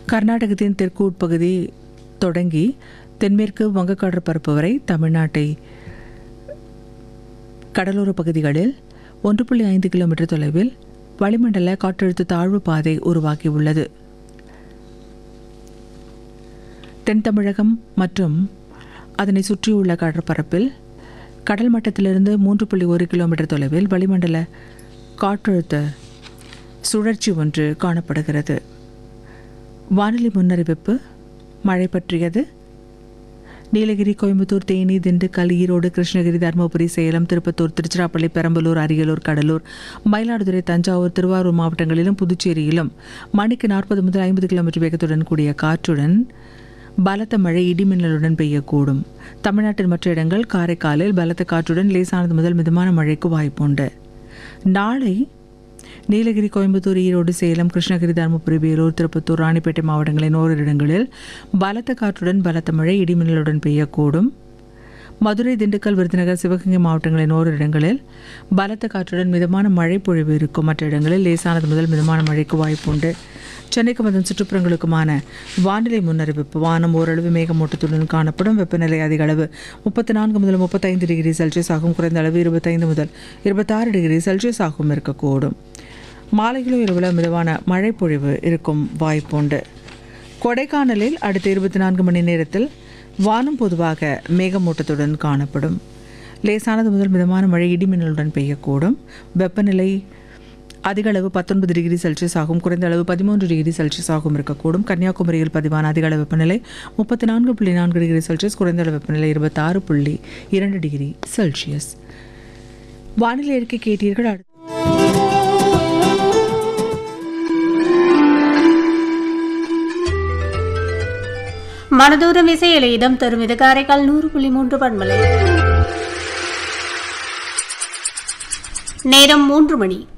கர்நாடகத்தின் தெற்கு உட்பகுதி தொடங்கி தென்மேற்கு வங்கக்கடல் பரப்பு வரை தமிழ்நாட்டை கடலோர பகுதிகளில் ஒன்று புள்ளி ஐந்து கிலோமீட்டர் தொலைவில் வளிமண்டல காற்றழுத்த தாழ்வு பாதை உருவாகியுள்ளது தென் தமிழகம் மற்றும் அதனை சுற்றியுள்ள கடற்பரப்பில் கடல் மட்டத்திலிருந்து மூன்று புள்ளி ஒரு கிலோமீட்டர் தொலைவில் வளிமண்டல காற்றழுத்த சுழற்சி ஒன்று காணப்படுகிறது வானிலை முன்னறிவிப்பு மழை பற்றியது நீலகிரி கோயம்புத்தூர் தேனி திண்டுக்கல் ஈரோடு கிருஷ்ணகிரி தருமபுரி சேலம் திருப்பத்தூர் திருச்சிராப்பள்ளி பெரம்பலூர் அரியலூர் கடலூர் மயிலாடுதுறை தஞ்சாவூர் திருவாரூர் மாவட்டங்களிலும் புதுச்சேரியிலும் மணிக்கு நாற்பது முதல் ஐம்பது கிலோமீட்டர் வேகத்துடன் கூடிய காற்றுடன் பலத்த மழை இடிமின்னலுடன் பெய்யக்கூடும் தமிழ்நாட்டின் மற்ற இடங்கள் காரைக்காலில் பலத்த காற்றுடன் லேசானது முதல் மிதமான மழைக்கு வாய்ப்புண்டு நாளை நீலகிரி கோயம்புத்தூர் ஈரோடு சேலம் கிருஷ்ணகிரி தருமபுரி வேலூர் திருப்பத்தூர் ராணிப்பேட்டை மாவட்டங்களின் ஓரிரு இடங்களில் பலத்த காற்றுடன் பலத்த மழை இடிமின்னலுடன் பெய்யக்கூடும் மதுரை திண்டுக்கல் விருதுநகர் சிவகங்கை மாவட்டங்களின் ஓரிரு இடங்களில் பலத்த காற்றுடன் மிதமான மழை பொழிவு இருக்கும் மற்ற இடங்களில் லேசானது முதல் மிதமான மழைக்கு வாய்ப்புண்டு சென்னைக்கு மற்றும் சுற்றுப்புறங்களுக்குமான வானிலை முன்னறிவிப்பு வானம் ஓரளவு மேகமூட்டத்துடன் காணப்படும் வெப்பநிலை அதிக அளவு முப்பத்தி நான்கு முதல் முப்பத்தைந்து டிகிரி செல்சியஸ் ஆகும் குறைந்த அளவு இருபத்தைந்து முதல் இருபத்தாறு டிகிரி செல்சியஸ் ஆகும் இருக்கக்கூடும் மாலையிலோ இரவுல மிதமான மழை பொழிவு இருக்கும் வாய்ப்புண்டு கொடைக்கானலில் அடுத்த இருபத்தி நான்கு மணி நேரத்தில் வானம் பொதுவாக மேகமூட்டத்துடன் காணப்படும் லேசானது முதல் மிதமான மழை இடிமின்னலுடன் பெய்யக்கூடும் வெப்பநிலை அதிக அளவு பத்தொன்பது டிகிரி செல்சியஸ் ஆகும் குறைந்த அளவு பதிமூன்று டிகிரி செல்சியஸ் ஆகும் இருக்கக்கூடும் கன்னியாகுமரியில் பதிவான அதிக அளவு வெப்பநிலை முப்பத்தி நான்கு புள்ளி நான்கு டிகிரி செல்சியஸ் குறைந்த அளவு வெப்பநிலை இருபத்தாறு புள்ளி இரண்டு டிகிரி செல்சியஸ் வானிலை அறிக்கை கேட்டீர்கள் அடுத்து மனதூரம் இசையில இடம் தரும் இது காரைக்கால் நூறு புள்ளி மூன்று பண்பலை நேரம் மூன்று மணி